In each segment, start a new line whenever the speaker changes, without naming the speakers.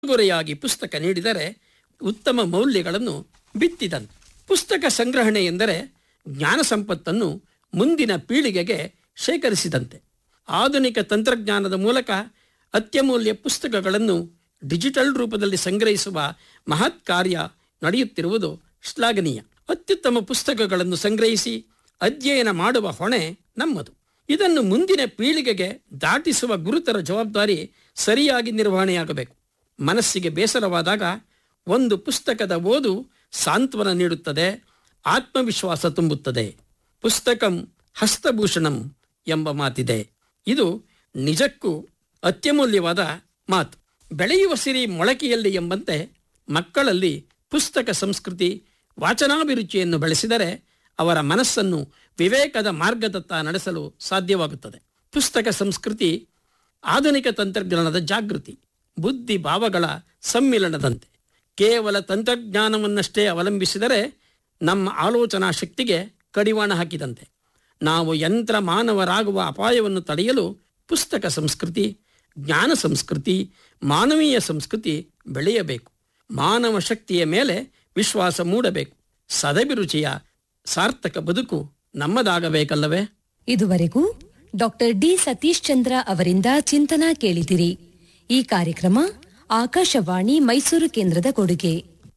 ಉಡುಗೊರೆಯಾಗಿ ಪುಸ್ತಕ ನೀಡಿದರೆ ಉತ್ತಮ ಮೌಲ್ಯಗಳನ್ನು ಬಿತ್ತಿದಂತೆ ಪುಸ್ತಕ ಸಂಗ್ರಹಣೆ ಎಂದರೆ ಜ್ಞಾನ ಸಂಪತ್ತನ್ನು ಮುಂದಿನ ಪೀಳಿಗೆಗೆ ಶೇಖರಿಸಿದಂತೆ ಆಧುನಿಕ ತಂತ್ರಜ್ಞಾನದ ಮೂಲಕ ಅತ್ಯಮೂಲ್ಯ ಪುಸ್ತಕಗಳನ್ನು ಡಿಜಿಟಲ್ ರೂಪದಲ್ಲಿ ಸಂಗ್ರಹಿಸುವ ಮಹತ್ ಕಾರ್ಯ ನಡೆಯುತ್ತಿರುವುದು ಶ್ಲಾಘನೀಯ ಅತ್ಯುತ್ತಮ ಪುಸ್ತಕಗಳನ್ನು ಸಂಗ್ರಹಿಸಿ ಅಧ್ಯಯನ ಮಾಡುವ ಹೊಣೆ ನಮ್ಮದು ಇದನ್ನು ಮುಂದಿನ ಪೀಳಿಗೆಗೆ ದಾಟಿಸುವ ಗುರುತರ ಜವಾಬ್ದಾರಿ ಸರಿಯಾಗಿ ನಿರ್ವಹಣೆಯಾಗಬೇಕು ಮನಸ್ಸಿಗೆ ಬೇಸರವಾದಾಗ ಒಂದು ಪುಸ್ತಕದ ಓದು ಸಾಂತ್ವನ ನೀಡುತ್ತದೆ ಆತ್ಮವಿಶ್ವಾಸ ತುಂಬುತ್ತದೆ ಪುಸ್ತಕಂ ಹಸ್ತಭೂಷಣಂ ಎಂಬ ಮಾತಿದೆ ಇದು ನಿಜಕ್ಕೂ ಅತ್ಯಮೂಲ್ಯವಾದ ಮಾತು ಬೆಳೆಯುವ ಸಿರಿ ಮೊಳಕೆಯಲ್ಲಿ ಎಂಬಂತೆ ಮಕ್ಕಳಲ್ಲಿ ಪುಸ್ತಕ ಸಂಸ್ಕೃತಿ ವಾಚನಾಭಿರುಚಿಯನ್ನು ಬೆಳೆಸಿದರೆ ಅವರ ಮನಸ್ಸನ್ನು ವಿವೇಕದ ಮಾರ್ಗದತ್ತ ನಡೆಸಲು ಸಾಧ್ಯವಾಗುತ್ತದೆ ಪುಸ್ತಕ ಸಂಸ್ಕೃತಿ ಆಧುನಿಕ ತಂತ್ರಜ್ಞಾನದ ಜಾಗೃತಿ ಬುದ್ಧಿ ಭಾವಗಳ ಸಮ್ಮಿಲನದಂತೆ ಕೇವಲ ತಂತ್ರಜ್ಞಾನವನ್ನಷ್ಟೇ ಅವಲಂಬಿಸಿದರೆ ನಮ್ಮ ಆಲೋಚನಾ ಶಕ್ತಿಗೆ ಕಡಿವಾಣ ಹಾಕಿದಂತೆ ನಾವು ಯಂತ್ರ ಮಾನವರಾಗುವ ಅಪಾಯವನ್ನು ತಡೆಯಲು ಪುಸ್ತಕ ಸಂಸ್ಕೃತಿ ಜ್ಞಾನ ಸಂಸ್ಕೃತಿ ಮಾನವೀಯ ಸಂಸ್ಕೃತಿ ಬೆಳೆಯಬೇಕು ಮಾನವ ಶಕ್ತಿಯ ಮೇಲೆ ವಿಶ್ವಾಸ ಮೂಡಬೇಕು ಸದಭಿರುಚಿಯ ಸಾರ್ಥಕ ಬದುಕು ನಮ್ಮದಾಗಬೇಕಲ್ಲವೇ
ಇದುವರೆಗೂ ಡಾಕ್ಟರ್ ಡಿ ಸತೀಶ್ ಚಂದ್ರ ಅವರಿಂದ ಚಿಂತನ ಕೇಳಿದಿರಿ ಈ ಕಾರ್ಯಕ್ರಮ ಆಕಾಶವಾಣಿ ಮೈಸೂರು ಕೇಂದ್ರದ ಕೊಡುಗೆ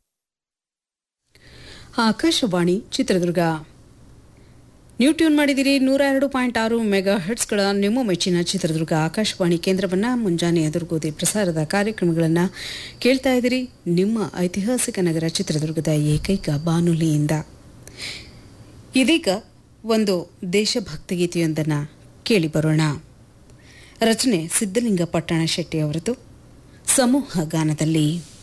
ಆಕಾಶವಾಣಿ ಚಿತ್ರದುರ್ಗ ನೀವು ಟ್ಯೂನ್ ಮಾಡಿದಿರಿ ನೂರ ಎರಡು ಪಾಯಿಂಟ್ ಆರು ಮೆಗಾ ಹರ್ಟ್ಸ್ಗಳ ನಿಮ್ಮ ಮೆಚ್ಚಿನ ಚಿತ್ರದುರ್ಗ ಆಕಾಶವಾಣಿ ಕೇಂದ್ರವನ್ನು ಮುಂಜಾನೆ ಎದುರುಗೋದೆ ಪ್ರಸಾರದ ಕಾರ್ಯಕ್ರಮಗಳನ್ನು ಕೇಳ್ತಾ ಇದ್ದೀರಿ ನಿಮ್ಮ ಐತಿಹಾಸಿಕ ನಗರ ಚಿತ್ರದುರ್ಗದ ಏಕೈಕ ಬಾನುಲಿಯಿಂದ ಇದೀಗ ಒಂದು ದೇಶಭಕ್ತಿ ಗೀತೆಯೊಂದನ್ನು ಕೇಳಿ ಬರೋಣ ರಚನೆ ಸಿದ್ಧಲಿಂಗ ಪಟ್ಟಣ ಶೆಟ್ಟಿ ಅವರದು ಸಮೂಹ ಗಾನದಲ್ಲಿ